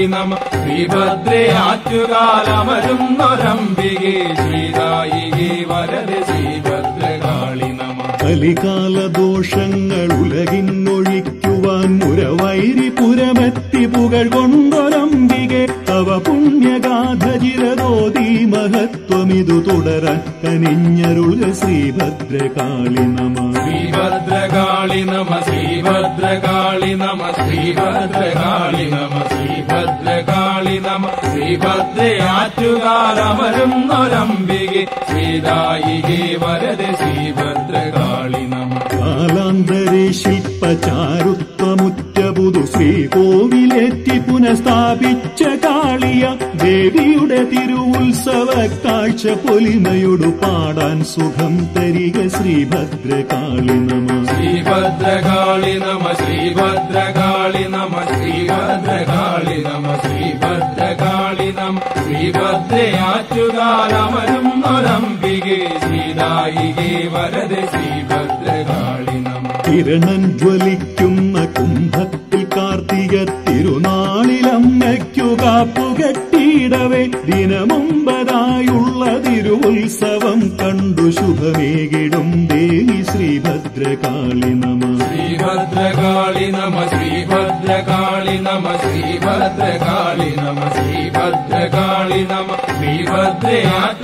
ശ്രീഭദ്രകാളി നമ ശ്രീഭദ്രേ ആറ്റുകാലമരുന്നൊരംബികെ ശ്രീദായികെ വരദെ ശ്രീഭദ്രകാളി നമ കലികാല ദോഷങ്ങൾ ഉലകിന്നൊഴിക്കുവാൻ മുരവൈരി പുരമെത്തി പുകൾ കൊണ്ടൊരംബികെ തവ പുണ്യഗാഥ ചിരതോതി മഹത്വമിതു തുടരാൻ കനിഞ്ഞരുൾക ശ്രീഭദ്രകാളി നമ ശ്രീഭദ്രകാളി നമ ശ്രീഭദ്രകാളി നമ ശ്രീഭദ്രകാളി നമ ശ്രീഭദ്രകാളി നമ ശ്രീഭദ്രേ ആറ്റുകാലമരുന്നൊരംബികെ ശ്രീദായികെ വരദെ ശ്രീഭദ്രകാളി നമ കാലാന്തരേ ശില്പചാരുത്വമുറ്റ പുതു ശ്രീകോവിലേറ്റി പുനഃസ്ഥാപിച്ച കാളിയ ദേവിയുടെ തിരുവുത്സവ കാഴ്ച പൊലിമയൊടു പാടാൻ സുഖം തരിക ശ്രീഭദ്രകാളി നമ ശ്രീഭദ്രകാളി നമ ശ്രീഭദ്രകാളി നമ ശ്രീഭദ്രകാളി നമ ശ്രീഭദ്രകാളി നമ ശ്രീഭദ്രേ ആറ്റുകാലമരുന്നൊരംബികെ ശ്രീദായികെ വരദെ ശ്രീഭദ്രകാളി നമ കിരണൻ ജ്വലിക്കുന്ന കുംഭത്തിൽ കാർത്തിക തിരുനാളിലമ്മയ്ക്കു കാപ്പുകെട്ടിയിടവേ ദിനമൊമ്പതായുള്ള തിരുവുത്സവം കണ്ടു ശുഭമേകിടും ദേവി ശ്രീഭദ്രകാളി നമ ശ്രീഭദ്രകാളി നമ ശ്രീഭദ്രകാളി നമ ശ്രീഭദ്രകാളി നമ ശ്രീഭദ്രകാളി നമ ശ്രീഭദ്രേ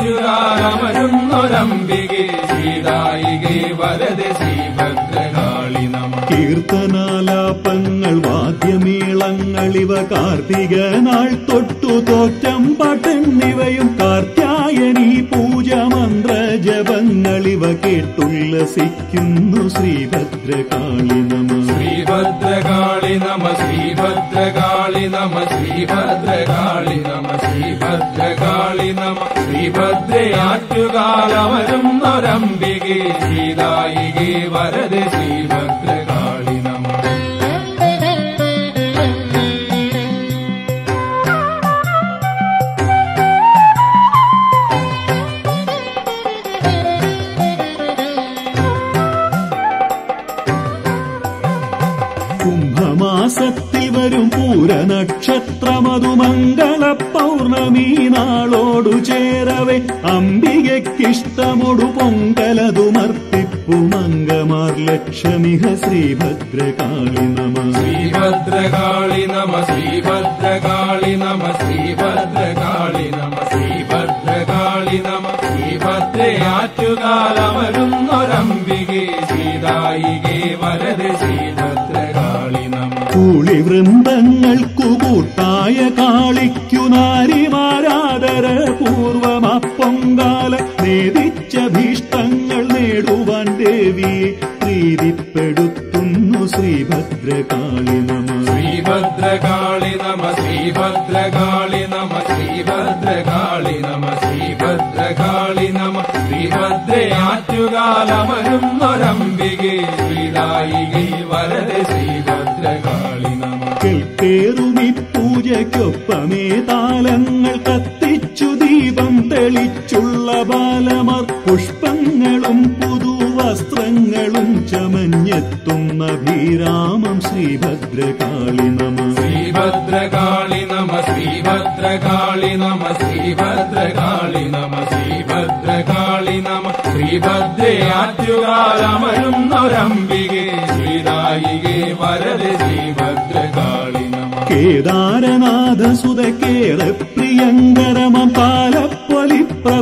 ആറ്റുകാലമരുന്നൊരംബികെ ശ്രീദായികെ വരദെ ശ്രീഭദ്രകാളി നമ കീർത്തനാലാപങ്ങൾ വാദ്യമേളങ്ങളിവ കാർത്തിക നാൾ തൊട്ടു തോറ്റം പട്ടെന്നിവയും കാർത്യായനി പൂജ മന്ത്ര ജപങ്ങളിവ കേട്ടുല്ലസിക്കുന്നു ശ്രീഭദ്രകാളി നമ ശ്രീഭദ്രകാളി നമ ശ്രീഭദ്രകാളി നമ ശ്രീഭദ്രകാളി നമ ശ്രീഭദ്രകാളി നമ ശ്രീഭദ്രേ ആറ്റുകാലമരുന്നൊരംബികെ ശ്രീദായികെ വരദെ ശ്രീഭദ്രകാളി നമ കുംഭമാസത്തിൽ വരും പൂരനക്ഷത്രമതു മംഗള പൗർണമി നാളോടു ചേരവേ അംബികയ്ക്കിഷ്ടമൊടു പൊങ്കലതുമർപ്പിപ്പു മംഗമാർ ലക്ഷമിഹ ശ്രീഭദ്രകാളി നമ ശ്രീഭദ്രകാളി നമ ശ്രീഭദ്രകാളി നമ ശ്രീഭദ്രകാളി നമ ശ്രീഭദ്രകാളി നമ ശ്രീഭദ്രേ ആറ്റുകാലമരുന്നൊരംബികെ ശ്രീദായികെ വരദെ ശ്രീഭദ്രകാളി നമ കൂളി വൃന്ദങ്ങൾക്കു കൂട്ടായ കാളിക്കു നാരിമാരാദര പൂർവമപ്പൊങ്കാല നേദിച്ച ഭീഷ്ടങ്ങൾ നേടുവാൻ ദേവിയെ പ്രീതിപ്പെടുത്തുന്നു ശ്രീഭദ്രകാളി നമ ശ്രീഭദ്രകാളി നമ ശ്രീഭദ്രകാളി നമ ശ്രീഭദ്രകാളി നമ ശ്രീഭദ്രകാളി നമ ശ്രീഭദ്രേ ആറ്റുകാലമരുന്നൊരംബികെ ശ്രീദായികെ വരദെ ശ്രീഭദ്രകാളി നമ കേറുമി പൂജയ്ക്കൊപ്പമേ താലങ്ങൾ കത്തിച്ചു ദീപം തെളിച്ചുള്ള ബാലമർ പുഷ്പങ്ങളും പുതുവസ്ത്രങ്ങളും ചമഞ്ഞെത്തുന്ന ഭീരാമം ശ്രീഭദ്രകാളി നമ ശ്രീഭദ്രകാളി നമ ശ്രീഭദ്രകാളി നമ ശ്രീഭദ്രകാളി നമ ശ്രീഭദ്രകാളി നമ ശ്രീഭദ്രേ ആറ്റുകാലമരുന്നൊരംബികെ ശ്രീദായികെ വരദെ ശ്രീഭദ്രകാളി നമ കേദാരനാഥ സുതക്കേറെ പ്രിയങ്കരമം പാലപ്പൊലി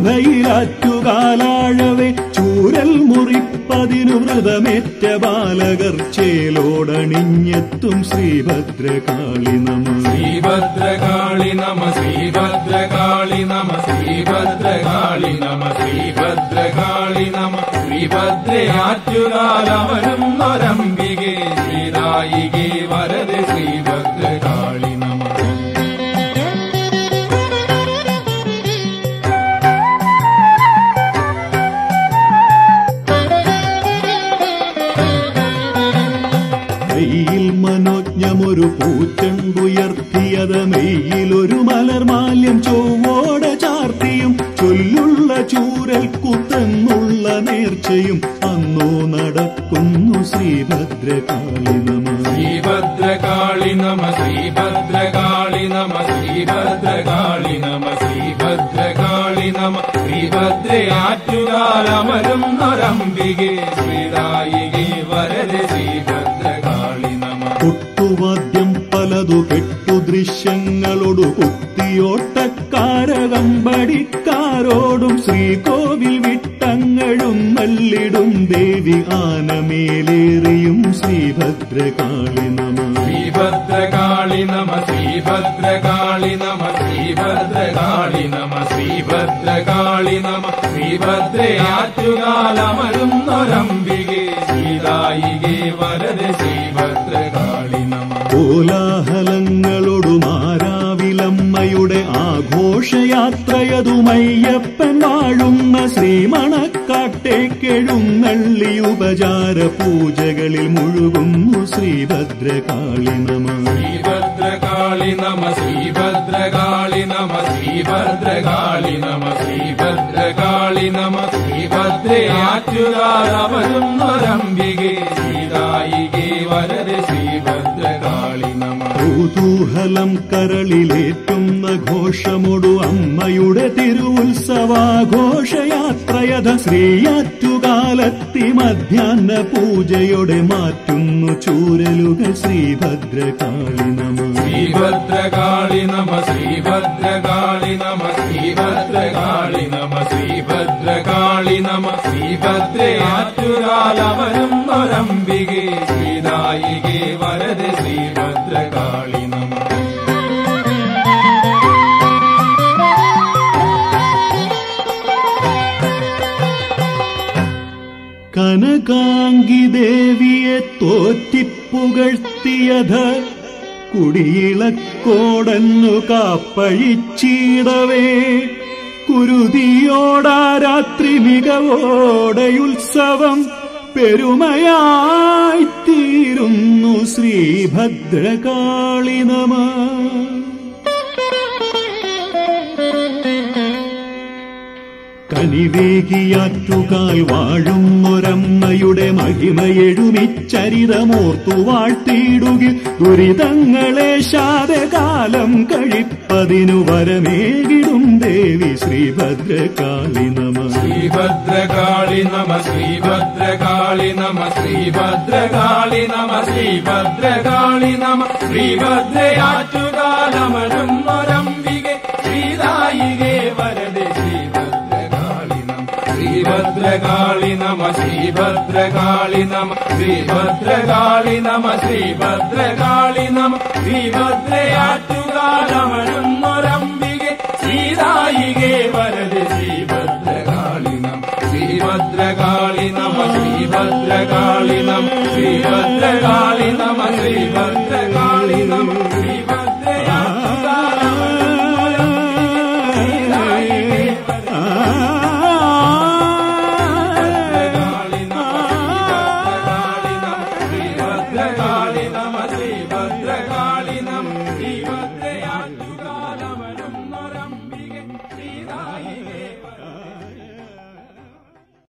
പ്രഭയിലാറ്റുകാലാഴവേ ചൂരൽ മുറിപ്പതിനു വ്രതമേറ്റ ബാലകർ ചേലോടണിഞ്ഞെത്തും ശ്രീഭദ്രകാളി നമ ശ്രീഭദ്രകാളി നമ ശ്രീഭദ്രകാളി നമ ശ്രീഭദ്രകാളി നമ ശ്രീഭദ്രകാളി നമ ശ്രീഭദ്രേ ആറ്റുകാലമരുന്നൊരംബികെ ശ്രീദായികെ വരദെ ശ്രീഭദ്രകാളി നമ കയ്യിൽ മനോജ്ഞമൊരു പൂച്ചെണ്ടുയർത്തിയത് മെയ്യിലൊരു മലർമാല്യം ചൊവ്വോടെ ചാർത്തിയും ചൊല്ലുള്ള ചൂരൽ കുത്തെന്നുള്ള നേർച്ചയും അന്നു നടക്കുന്നു ശ്രീഭദ്രകാളി നമ ശ്രീഭദ്രകാളി നമ ശ്രീഭദ്രകാളി നമ ശ്രീഭദ്രകാളി നമ ശ്രീഭദ്രകാളി നമ ശ്രീഭദ്രയാറ്റുകാലമരും നൊരംബികെ ശ്രീരായികെ വരദെ ശ്രീഭദ്രകാളി നമ കൊട്ടുവാദ്യം പലതു കെട്ടു ദൃശ്യങ്ങളോടു കുത്തിയോട്ടക്കാരകമ്പടിക്കാരോടും ശ്രീകോവിൽ വിട്ടങ്ങഴും നല്ലിടും ദേവി ആനമേലേറിയും ശ്രീഭദ്രകാളി നമ ശ്രീഭദ്രകാളി നമ ശ്രീഭദ്രകാളി നമ ശ്രീഭദ്രകാളി നമ ശ്രീഭദ്രകാളി നമ ശ്രീഭദ്രയാറ്റുകാലമരും നൊരംബികെ ശ്രീരായികെ വരദെ ശ്രീഭദ്രകാളി നമ കോലാഹലങ്ങളോടും ആരാവിലമ്മയുടെ ആഘോഷയാത്രയതുമയ്യപ്പൻ വാഴുന്ന ശ്രീമണക്കാട്ടേക്കെഴുന്നള്ളി ഉപചാര പൂജകളിൽ മുഴുകുന്നു ശ്രീഭദ്രകാളി നമ ശ്രീഭദ്രകാളി നമ ശ്രീഭദ്രകാളി നമ ശ്രീഭദ്രകാളി നമ ശ്രീഭദ്രകാളി നമ ശ്രീഭദ്രയാറ്റുകാലവരും നൊരംബികെ ശ്രീരായികെ വരദെ ശ്രീഭദ്രകാളി നമ കുതൂഹലം കരളിലേറ്റുന്ന ഘോഷമൊടു അമ്മയുടെ തിരുവുത്സവാഘോഷയാത്രയഥ ശ്രീയാറ്റുകാലത്തി മധ്യാഹ്ന പൂജയോടെ മാറ്റുന്നു ചൂരലുകൾ ശ്രീഭദ്രകാളി നമ ശ്രീഭദ്രകാളി നമ ശ്രീഭദ്രകാളി നമ ശ്രീഭദ്രകാളി നമ ശ്രീഭദ്രകാളി നമ ശ്രീഭദ്രയാറ്റുകാലവരും നൊരംബികെ ശ്രീനായികെ വരദെ ശ്രീഭദ്രകാളി നമ കനകാംഗി ദേവിയെ തോറ്റിപ്പുകഴ്ത്തിയത കുടിയിളക്കോടന്നു കാപ്പഴിച്ചിടവേ കുരുതിയോടാ രാത്രി മികവോടെയുത്സവം പെരുമയായി തീരുന്നു ശ്രീഭദ്രകാളി നമ കനിവേകിയാറ്റുകാൽ വാഴുന്നൊരമ്മയുടെ മഹിമയെഴുമിച്ചരിതമോർത്തു വാഴ്ത്തിയിടുകിൽ ദുരിതങ്ങളെ ശാതകാലം കഴിപ്പതിനു വരമേകിടും ദേവി ശ്രീഭദ്രകാളി നമ ശ്രീഭദ്രകാളി നമ ശ്രീഭദ്രകാളി നമ ശ്രീഭദ്രകാളി നമ ശ്രീഭദ്രകാളി നമ ശ്രീഭദ്രയാറ്റുകാലമരും നൊരംബികെ ശ്രീരായികെ വരദെ ശ്രീഭദ്രകാളി നമ ശ്രീഭദ്രകാളി നമ ശ്രീഭദ്രകാളി നമ ശ്രീഭദ്രകാളി നമ ശ്രീഭദ്രകാളി നമ ശ്രീഭദ്രയാറ്റുകാലമരും നൊരംബികെ ശ്രീരായികെ വരദെ ശ്രീഭദ്രകാളി നമ ശ്രീഭദ്രകാളി നമ ശ്രീഭദ്രകാളി നമ ശ്രീഭദ്രകാളി നമ ശ്രീഭദ്രകാളി നമ